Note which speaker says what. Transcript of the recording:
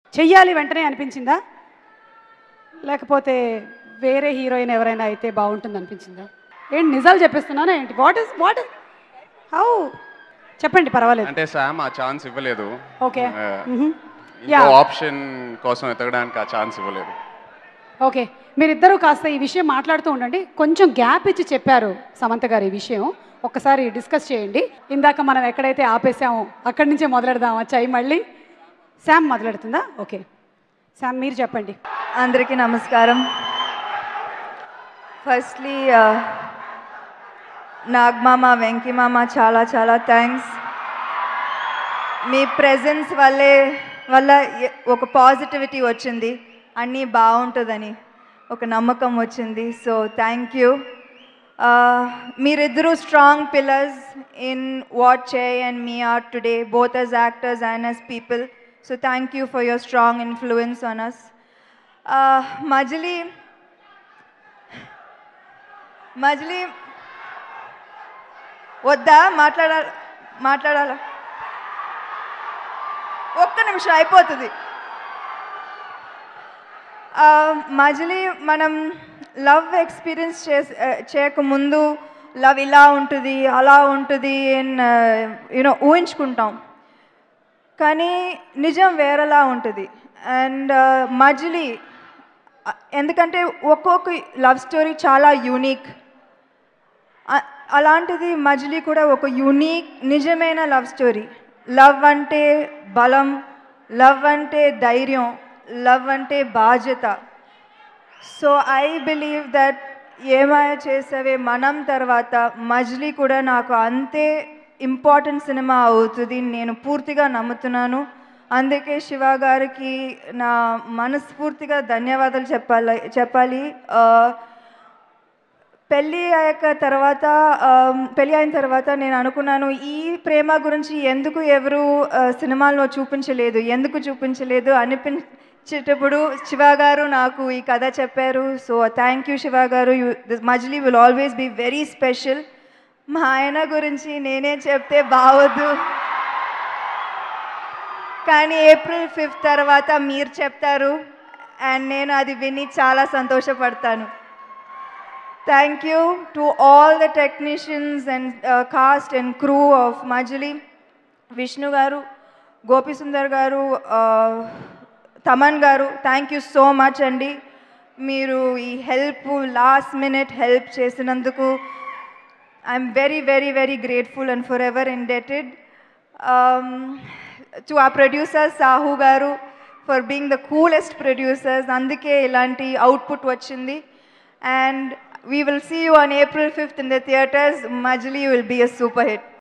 Speaker 1: చెయ్యాలి వెంటనే అనిపించిందా లేకపోతే వేరే హీరోయిన్ ఎవరైనా అయితే బాగుంటుంది అనిపించిందా ఏంటి నిజాలు చెప్పిస్తున్నానా ఏంటి వాట్ ఇస్ వాట్ హౌ చెప్పండి పర్వాలేదు
Speaker 2: అంటే శామ్ ఆ ఛాన్స్ ఇవ్వలేదు
Speaker 1: ఓకే
Speaker 2: ఆ,
Speaker 1: మ్హూ.
Speaker 2: ఇంకో
Speaker 1: యా
Speaker 2: ఆప్షన్ కోసం ఎతకడానికి ఆ ఛాన్స్ ఇవ్వలేదు
Speaker 1: ఓకే మీరిద్దరూ కాస్త ఈ విషయం మాట్లాడుతూ ఉండండి కొంచెం గ్యాప్ ఇచ్చి చెప్పారు సమంత గారు ఈ విషయం ఒక్కసారి డిస్కస్ చేయండి ఇందాక మనం ఎక్కడైతే ఆపేసామో అక్కడి నుంచే మొదలెడదామా చై మళ్ళీ శామ్ మొదలెడుతుందా ఓకే శామ్ మీరు చెప్పండి
Speaker 3: అందరికీ నమస్కారం ఫస్ట్లీ నాగమామ వెంకిమామ చాలా చాలా థ్యాంక్స్ మీ ప్రెజెన్స్ వల్లే వల్ల ఎ- ఒక పాజిటివిటీ వచ్చింది అన్నీ బాగుంటుందని ఒక నమ్మకం వచ్చింది సో థ్యాంక్ యూ మీరిద్దరూ strong pillars in what Chay and me are today both as actors and as people so thank you for your strong influence on us Majili Majili వద్దా మాట్లాడాలి మాట్లాడాలా ఒక్క నిమిషం అయిపోతుంది ఆ, మజిలీ మనం లవ్ ఎక్స్పీరియన్స్ చేసే చేయకముందు లవ్ ఇలా ఉంటుంది అలా ఉంటుంది యూనో ఊహించుకుంటాం కానీ నిజం వేరేలా ఉంటుంది అండ్ మజిలీ అ- ఎందుకంటే ఒక్కొక్క లవ్ స్టోరీ చాలా యూనిక్ అ- అలాంటిది మజిలీ కూడా ఒక యూనిక్ నిజమైన లవ్ స్టోరీ లవ్ అంటే బలం లవ్ అంటే ధైర్యం లవ్ అంటే బాధ్యత so I believe that Ye Maaya Chesave మనం తర్వాత మజిలీ కూడా నాకు అంతే ఇంపార్టెంట్ సినిమా అవుతుంది నేను పూర్తిగా నమ్ముతున్నాను అందుకే శివ గారికి నా మనస్ఫూర్తిగా ధన్యవాదాలు చెప్పాలి చెప్పాలి ఆ, పెళ్ళి అయ్యాక తర్వాత ఆమ్, పెళ్ళి అయిన తర్వాత నేను అనుకున్నాను ఈ ప్రేమ గురించి ఎందుకు ఎవరు ఆ, సినిమాల్లో చూపించలేదు ఎందుకు చూపించలేదు అనిపించేటప్పుడు శివ గారు నాకు ఈ కథ చెప్పారు సో థ్యాంక్ యూ శివ గారు you this Majili will always be very special మా ఆయన గురించి నేనే చెప్తే బావద్దు కానీ ఏప్రిల్ ఫిఫ్త్ తర్వాత మీరు చెప్తారు అండ్ నేను అది విని చాలా సంతోషపడతాను Thank you to all the technicians and uh, cast and crew of Majali, Vishnu Garu, Gopi Sundar Garu, uh, Taman Garu. Thank you so much, Andy. మీరు ఈ హెల్ప్ లాస్ట్ మినిట్ హెల్ప్ చేసినందుకు I'm very very very grateful and for ever indebted to ఆ producer Sahu గారు for being the coolest producers అందుకే ఇలాంటి output వచ్చింది and we will see you on April 5th in the theaters. Majli will be a super hit.